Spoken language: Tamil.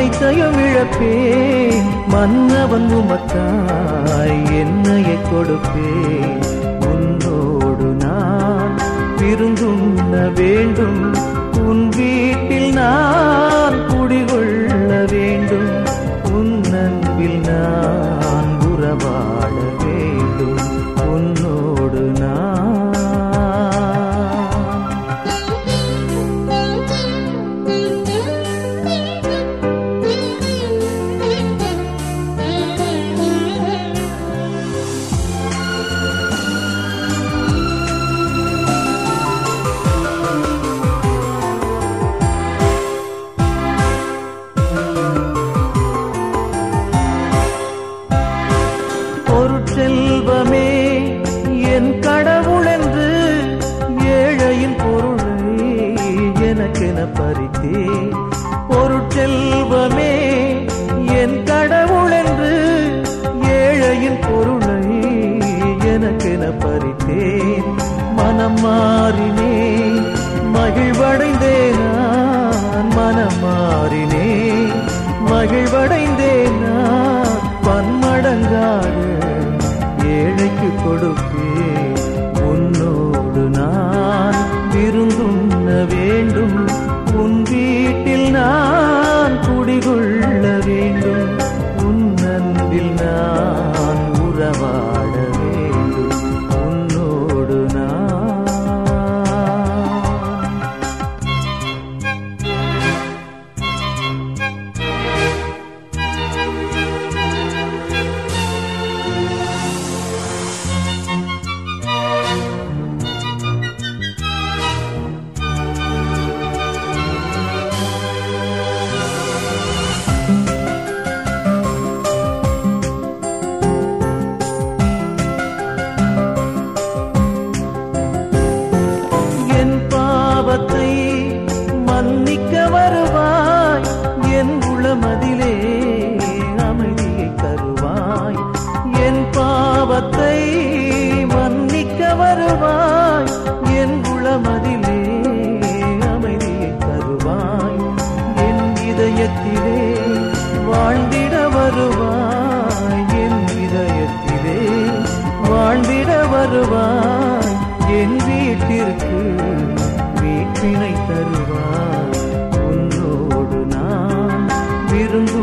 அனைத்தையும் இழப்பேன் மன்னவன் உமக்காய் என்னையை கொடுப்பேன் உன்னோடு நான் விருந்துண்ண வேண்டும் உன் வீட்டில் நான் குடிகொள்ள வேண்டும் உன் அன்பில் நான் உறவாட வேண்டும் உன்னோடு நான் பொருட்செல்வமே என் கடவுள் என்று ஏழையின் பொருளை எனக்கென பறித்தே பொருட்செல்வமே என் கடவுள் என்று ஏழையின் பொருளை எனக்கென பறித்தேன் மனம் மாறினே மகிழ்வடைந்தேன் நான் மனம் மாறினே மகிழ்வடைந்தேன் நான் பன்மடங்காக ஏழைக்கு கொடுப்பேன் உன்னோடு நான் விருந்துண்ண வேண்டும் உன் வீட்டில் நான் குடிகொள்ள வேண்டும் உன் அன்பில் நான் உறவாட வேண்டும் உன்னோடு நான் என் பாவத்தை மன்னிக்க வருவாய் என் உளமதிலே அமைதியை தருவாய் என் பாவத்தை மன்னிக்க வருவாய் என் உளமதிலே அமைதியை தருவாய் என் இதயத்திலே வாழ்ந்திட வருவாய் என் இதயத்திலே வாழ்ந்திட வருவாய் என் வீட்டிற்கு மீட்பினை தருவாய் உன்னோடு நான் விருந்து